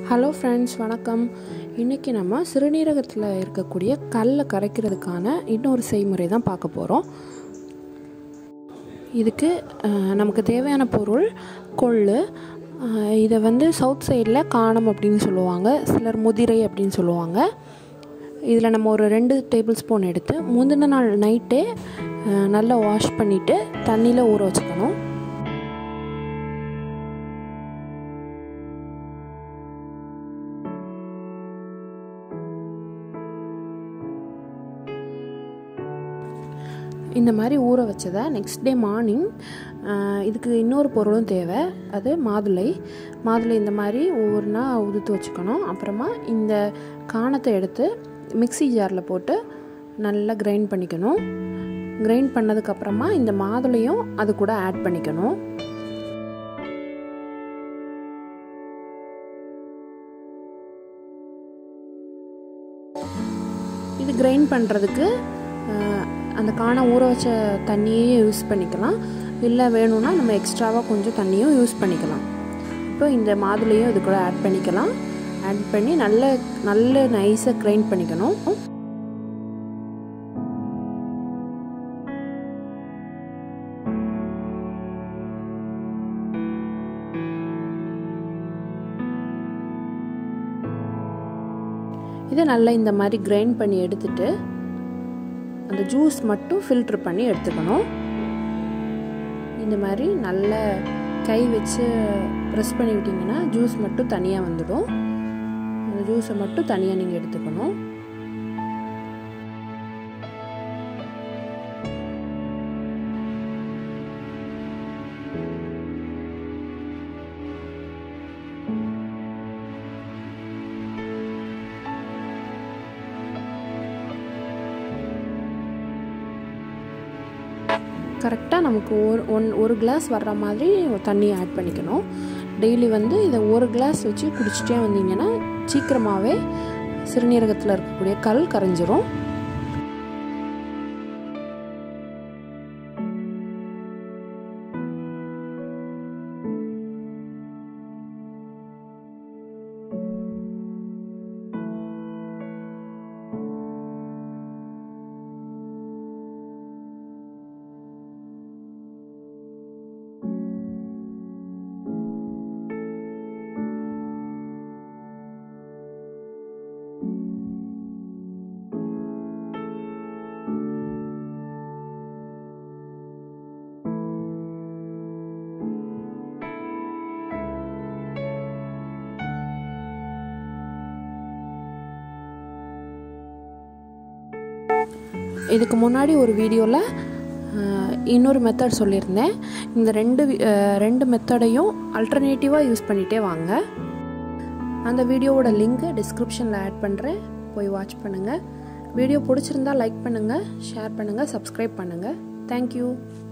hello friends வணக்கம் இன்றைக்கி நம்ம சிறுநீரகத்தில் இருக்கக்கூடிய கல்லை கரைக்கிறதுக்கான இன்னொரு செய்முறை தான் பார்க்க போகிறோம் இதுக்கு அஹ், நமக்கு தேவையான பொருள் கொள்ளு அஹ், இதை வந்து சவுத் சைடில் காணம் அப்படின்னு சொல்லுவாங்க சிலர் முதிரை அப்படின்னு சொல்லுவாங்க இதில் நம்ம ஒரு ரெண்டு டேபிள் ஸ்பூன் எடுத்து முந்தின நாள் நைட்டே அஹ், நல்லா வாஷ் பண்ணிவிட்டு தண்ணியில் ஊற வச்சுக்கணும் இந்த மாதிரி ஊற வச்சதை நெக்ஸ்ட் டே மார்னிங் இதுக்கு இன்னொரு பொருளும் தேவை அது மாதுளை மாதுளை இந்த மாதிரி ஒவ்வொன்றா உதுத்து வச்சுக்கணும் அப்புறமா இந்த காணத்தை எடுத்து மிக்ஸி ஜாரில் போட்டு நல்லா கிரைண்ட் பண்ணிக்கணும் கிரைண்ட் பண்ணதுக்கப்புறமா இந்த மாதுளையும் அது கூட ஆட் பண்ணிக்கணும் இது கிரைண்ட் பண்ணுறதுக்கு அந்த காணை ஊற வச்ச தண்ணியே யூஸ் பண்ணிக்கலாம் இல்லை வேணும்னா நம்ம எக்ஸ்ட்ராவாக கொஞ்சம் தண்ணியும் யூஸ் பண்ணிக்கலாம் இப்போ இந்த மாதுளையும் இது கூட ஆட் பண்ணிக்கலாம் ஆட் பண்ணி நல்ல நல்ல நைஸாக கிரைண்ட் பண்ணிக்கணும் இதை நல்லா இந்த மாதிரி கிரைண்ட் பண்ணி எடுத்துட்டு அந்த ஜூஸ் மட்டும் ஃபில்ட்ரு பண்ணி எடுத்துக்கணும் இந்த மாதிரி நல்ல கை வச்சு ப்ரெஸ் பண்ணி விட்டிங்கன்னா ஜூஸ் மட்டும் தனியாக வந்துடும் அந்த ஜூஸை மட்டும் தனியாக நீங்கள் எடுத்துக்கணும் கரெக்டாக நமக்கு ஒரு ஒன் ஒரு கிளாஸ் வர்ற மாதிரி தண்ணி ஆட் பண்ணிக்கணும் டெய்லி வந்து இதை ஒரு கிளாஸ் வச்சு குடிச்சிட்டே வந்தீங்கன்னா சீக்கிரமாகவே சிறுநீரகத்தில் இருக்கக்கூடிய கல் கரைஞ்சிரும் இதுக்கு முன்னாடி ஒரு வீடியோவில் இன்னொரு மெத்தட் சொல்லியிருந்தேன் இந்த ரெண்டு ரெண்டு மெத்தடையும் அல்டர்னேட்டிவாக யூஸ் பண்ணிகிட்டே வாங்க அந்த வீடியோவோட லிங்க்கு டிஸ்கிரிப்ஷனில் ஆட் பண்ணுறேன் போய் வாட்ச் பண்ணுங்கள் வீடியோ பிடிச்சிருந்தா லைக் பண்ணுங்கள் ஷேர் பண்ணுங்கள் சப்ஸ்கிரைப் பண்ணுங்கள் தேங்க்யூ